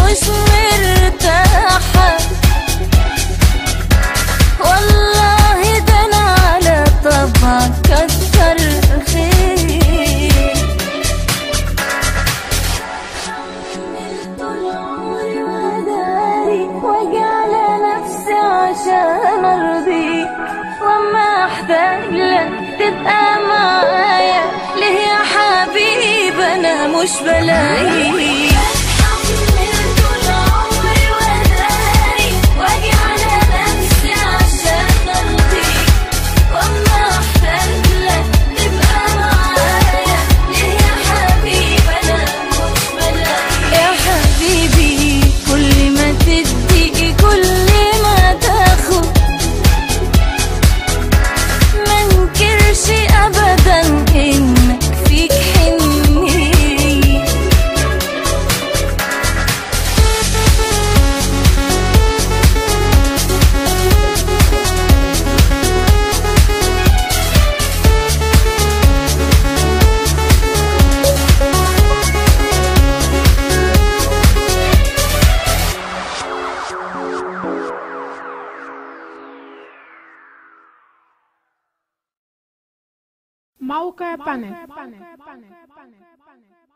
مش مرتاحة والله ده انا على طبعك كتر خير طول عمري وداري واجي على نفسي عشان ارضيك واما احتاج لك تبقى معايا ليه يا حبيب انا مش بلاقيك طول عمري وداري واجي على نفسي عشان ارضيك واما احتاج لك تبقى معايا ليه يا حبيب انا مش بلاقيك يا حبيبي كل ما تدي كل ما تاخد منكرش ابدا انك فيك حنية موقع بانل